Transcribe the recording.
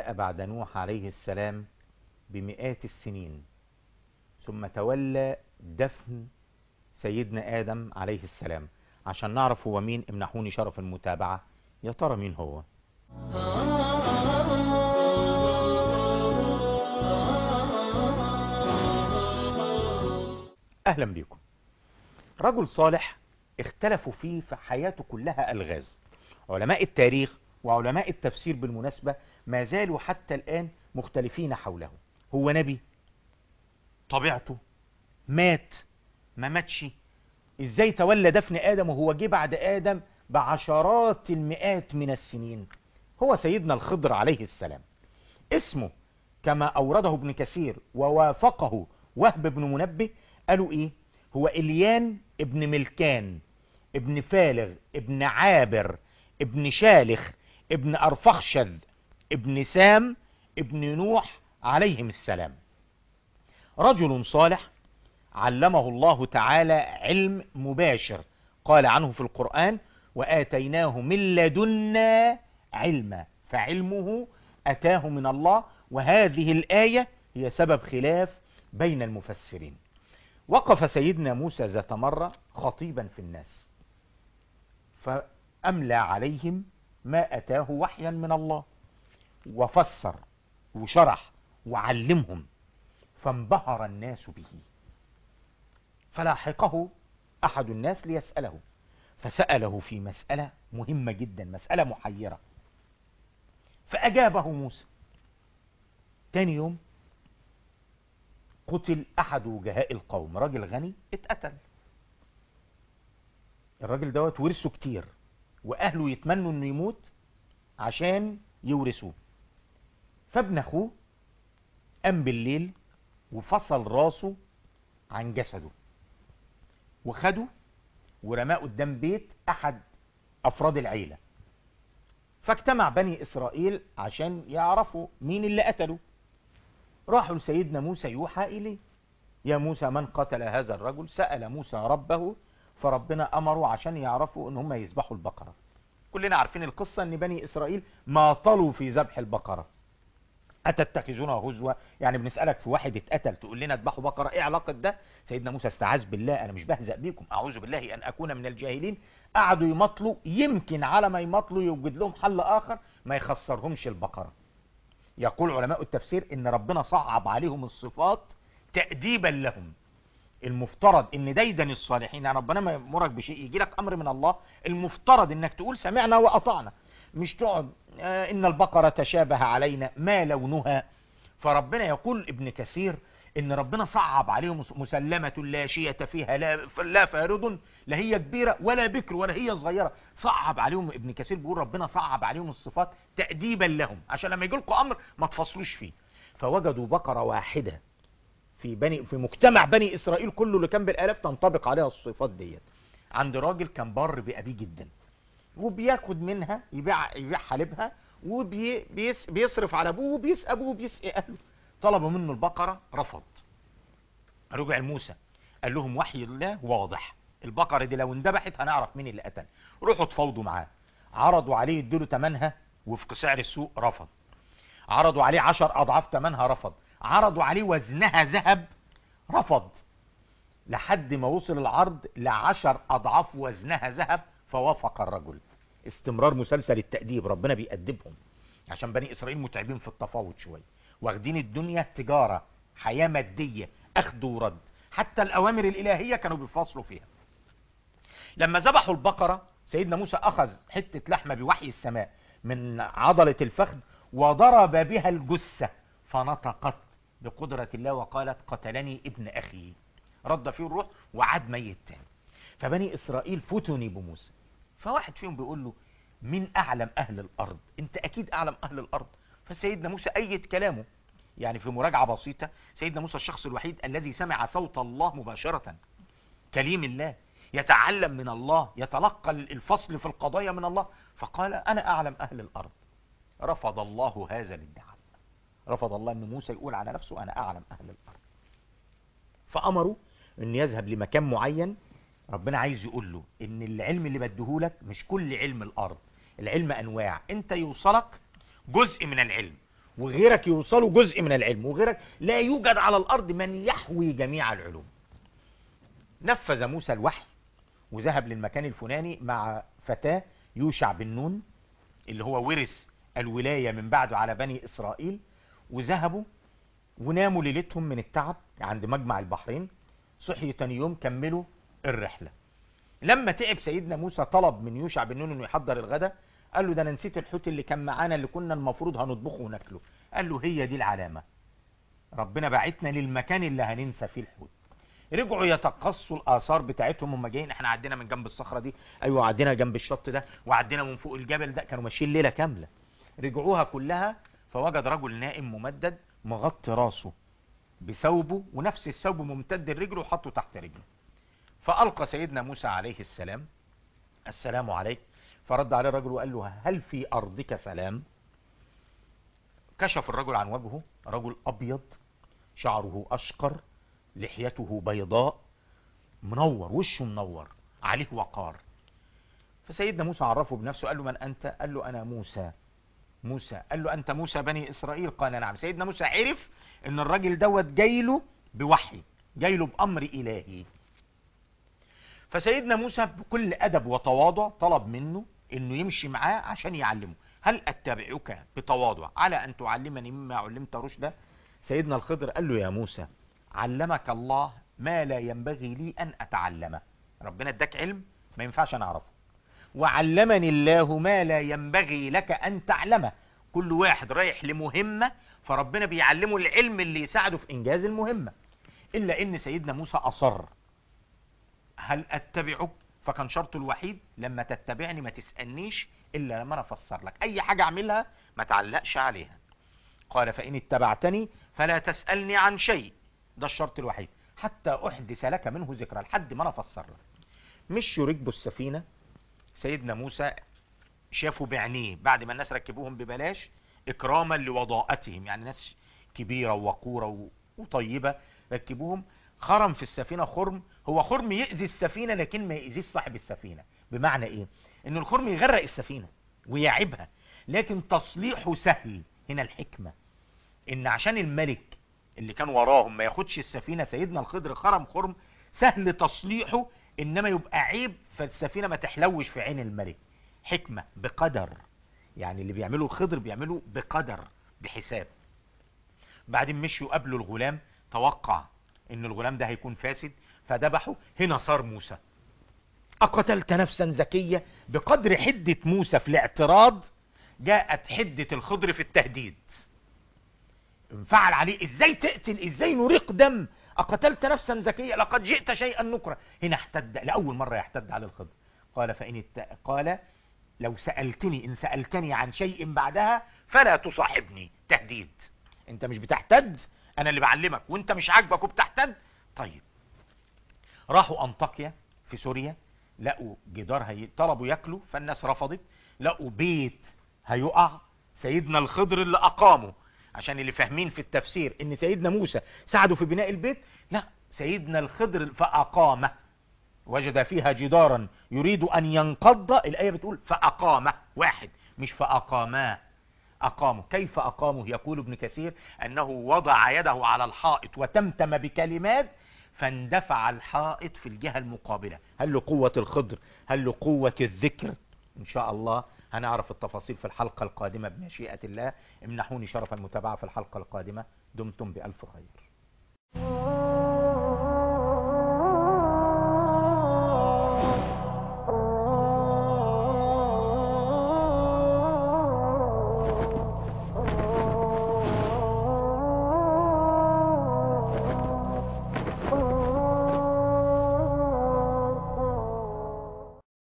جاء بعد نوح عليه السلام بمئات السنين ثم تولى دفن سيدنا آدم عليه السلام عشان نعرف هو مين امنحوني شرف المتابعة يا ترى مين هو أهلا بكم رجل صالح اختلفوا فيه في حياته كلها ألغاز علماء التاريخ وعلماء التفسير بالمناسبة ما زالوا حتى الآن مختلفين حوله هو نبي طبيعته مات ما ماتش ازاي تولى دفن آدم وهو جه بعد آدم بعشرات المئات من السنين هو سيدنا الخضر عليه السلام اسمه كما أورده ابن كثير ووافقه وهب بن منبه قالوا ايه هو إليان ابن ملكان ابن فالغ ابن عابر ابن شالخ ابن أرفخشذ ابن سام ابن نوح عليهم السلام رجل صالح علمه الله تعالى علم مباشر قال عنه في القرآن وآتيناه من لدنا علما فعلمه أتاه من الله وهذه الآية هي سبب خلاف بين المفسرين وقف سيدنا موسى ذات مرة خطيبا في الناس فأملى عليهم ما أتاه وحيا من الله وفسر وشرح وعلمهم فانبهر الناس به فلاحقه أحد الناس ليسأله فسأله في مسألة مهمة جدا مسألة محيرة فأجابه موسى تاني يوم قتل أحد وجهاء القوم راجل غني اتقتل الراجل دوت ورثه كتير وأهله يتمنوا انه يموت عشان يورثوه فابن أخوه قام بالليل وفصل راسه عن جسده وخده ورماه قدام بيت أحد أفراد العيلة فاجتمع بني إسرائيل عشان يعرفوا مين اللي قتله راحوا لسيدنا موسى يوحى إليه يا موسى من قتل هذا الرجل سأل موسى ربه فربنا أمره عشان يعرفوا ان هم يذبحوا البقرة كلنا عارفين القصة ان بني إسرائيل ما طلوا في ذبح البقرة أتتخذونها هزوة يعني بنسألك في واحد اتقتل تقول لنا اذبحوا بقرة ايه علاقة ده سيدنا موسى استعاذ بالله انا مش بهزأ بيكم اعوذ بالله ان اكون من الجاهلين قعدوا يمطلوا يمكن على ما يمطلوا يوجد لهم حل اخر ما يخسرهمش البقرة يقول علماء التفسير ان ربنا صعب عليهم الصفات تأديبا لهم المفترض ان ديدن الصالحين يعني ربنا ما يامرك بشيء يجي لك امر من الله المفترض انك تقول سمعنا واطعنا مش تقعد آه ان البقرة تشابه علينا ما لونها فربنا يقول ابن كثير ان ربنا صعب عليهم مسلمة لا شية فيها لا, لا فارض لا هي كبيرة ولا بكر ولا هي صغيرة صعب عليهم ابن كثير بيقول ربنا صعب عليهم الصفات تأديبا لهم عشان لما يجي لكم امر ما تفصلوش فيه فوجدوا بقرة واحدة في بني في مجتمع بني اسرائيل كله اللي كان بالالاف تنطبق عليها الصفات ديت عند راجل كان بر بابيه جدا وبياخد منها يبيع يبيع حليبها وبيصرف على ابوه وبيسقى ابوه وبيسقي اهله طلبوا منه البقره رفض رجع لموسى قال لهم وحي الله واضح البقره دي لو اندبحت هنعرف مين اللي قتل روحوا تفاوضوا معاه عرضوا عليه يدوا ثمنها وفق سعر السوق رفض عرضوا عليه عشر اضعاف ثمنها رفض عرضوا عليه وزنها ذهب رفض لحد ما وصل العرض لعشر أضعاف وزنها ذهب فوافق الرجل استمرار مسلسل التأديب ربنا بيأدبهم عشان بني إسرائيل متعبين في التفاوض شوية واخدين الدنيا تجارة حياة مادية أخذ ورد حتى الأوامر الإلهية كانوا بيفاصلوا فيها لما ذبحوا البقرة سيدنا موسى أخذ حتة لحمة بوحي السماء من عضلة الفخذ وضرب بها الجثة فنطقت بقدرة الله وقالت قتلني ابن أخي رد فيه الروح وعاد ميت تاني فبني إسرائيل فتني بموسى فواحد فيهم بيقول له من أعلم أهل الأرض أنت أكيد أعلم أهل الأرض فسيدنا موسى أيد كلامه يعني في مراجعة بسيطة سيدنا موسى الشخص الوحيد الذي سمع صوت الله مباشرة كليم الله يتعلم من الله يتلقى الفصل في القضايا من الله فقال أنا أعلم أهل الأرض رفض الله هذا الادعاء رفض الله ان موسى يقول على نفسه انا اعلم اهل الارض فامروا ان يذهب لمكان معين ربنا عايز يقول له ان العلم اللي بديهولك مش كل علم الارض العلم انواع انت يوصلك جزء من العلم وغيرك يوصلوا جزء من العلم وغيرك لا يوجد على الأرض من يحوي جميع العلوم نفذ موسى الوحي وذهب للمكان الفلاني مع فتاة يوشع بن نون اللي هو ورث الولاية من بعده على بني إسرائيل وذهبوا وناموا ليلتهم من التعب عند مجمع البحرين صحي تاني يوم كملوا الرحلة لما تعب سيدنا موسى طلب من يوشع بن نون انه يحضر الغداء قال له ده انا نسيت الحوت اللي كان معانا اللي كنا المفروض هنطبخه وناكله قال له هي دي العلامة ربنا بعتنا للمكان اللي هننسى فيه الحوت رجعوا يتقصوا الاثار بتاعتهم هم جايين احنا عدينا من جنب الصخره دي ايوه عدينا جنب الشط ده وعدينا من فوق الجبل ده كانوا ماشيين ليله كامله رجعوها كلها فوجد رجل نائم ممدد مغطي راسه بثوبه ونفس الثوب ممتد الرجل وحطه تحت رجله فألقى سيدنا موسى عليه السلام السلام عليك فرد عليه الرجل وقال له هل في أرضك سلام كشف الرجل عن وجهه رجل أبيض شعره أشقر لحيته بيضاء منور وشه منور عليه وقار فسيدنا موسى عرفه بنفسه قال له من أنت قال له أنا موسى موسى قال له أنت موسى بني إسرائيل قال نعم سيدنا موسى عرف ان الراجل دوت جايله بوحي جايله بأمر إلهي فسيدنا موسى بكل أدب وتواضع طلب منه انه يمشي معاه عشان يعلمه هل اتبعك بتواضع على ان تعلمني مما علمت رشدا سيدنا الخضر قال له يا موسى علمك الله ما لا ينبغي لي ان اتعلمه ربنا اداك علم ما ينفعش انا اعرفه وعلمني الله ما لا ينبغي لك ان تعلمه كل واحد رايح لمهمة فربنا بيعلمه العلم اللي يساعده في انجاز المهمة الا ان سيدنا موسى اصر هل اتبعك فكان شرطه الوحيد لما تتبعني ما تسألنيش الا لما انا افسر لك اي حاجة اعملها ما تعلقش عليها قال فان اتبعتني فلا تسألني عن شيء ده الشرط الوحيد حتى احدث لك منه ذكرى لحد ما انا افسر لك مشوا ركبوا السفينة سيدنا موسى شافوا بعينيه بعد ما الناس ركبوهم ببلاش اكراما لوضاءتهم يعني ناس كبيرة ووقورة وطيبة ركبوهم خرم في السفينة خرم هو خرم يأذي السفينة لكن ما يأذيش صاحب السفينة بمعنى ايه ان الخرم يغرق السفينة ويعبها لكن تصليحه سهل هنا الحكمة ان عشان الملك اللي كان وراهم ما ياخدش السفينة سيدنا الخضر خرم خرم سهل تصليحه انما يبقى عيب فالسفينة ما تحلوش في عين الملك حكمة بقدر يعني اللي بيعمله الخضر بيعمله بقدر بحساب بعدين مشوا قبلوا الغلام توقع ان الغلام ده هيكون فاسد فذبحوا هنا صار موسى اقتلت نفسا زكية بقدر حدة موسى في الاعتراض جاءت حدة الخضر في التهديد انفعل عليه ازاي تقتل ازاي نريق دم اقتلت نفسا زكية لقد جئت شيئا نكرا هنا احتد لأول مرة يحتد على الخضر قال فإن الت... قال لو سألتني إن سألتني عن شيء بعدها فلا تصاحبني تهديد انت مش بتحتد انا اللي بعلمك وانت مش عاجبك وبتحتد طيب راحوا انطاكيا في سوريا لقوا جدار هي... طلبوا ياكلوا فالناس رفضت لقوا بيت هيقع سيدنا الخضر اللي اقامه عشان اللي فاهمين في التفسير ان سيدنا موسى ساعده في بناء البيت لا سيدنا الخضر فاقامه وجد فيها جدارا يريد ان ينقض الايه بتقول فاقامه واحد مش فاقاماه أقامه كيف أقامه يقول ابن كثير أنه وضع يده على الحائط وتمتم بكلمات فاندفع الحائط في الجهة المقابلة هل له قوة الخضر هل له قوة الذكر إن شاء الله هنعرف التفاصيل في الحلقة القادمة بمشيئة الله امنحوني شرف المتابعة في الحلقة القادمة دمتم بألف خير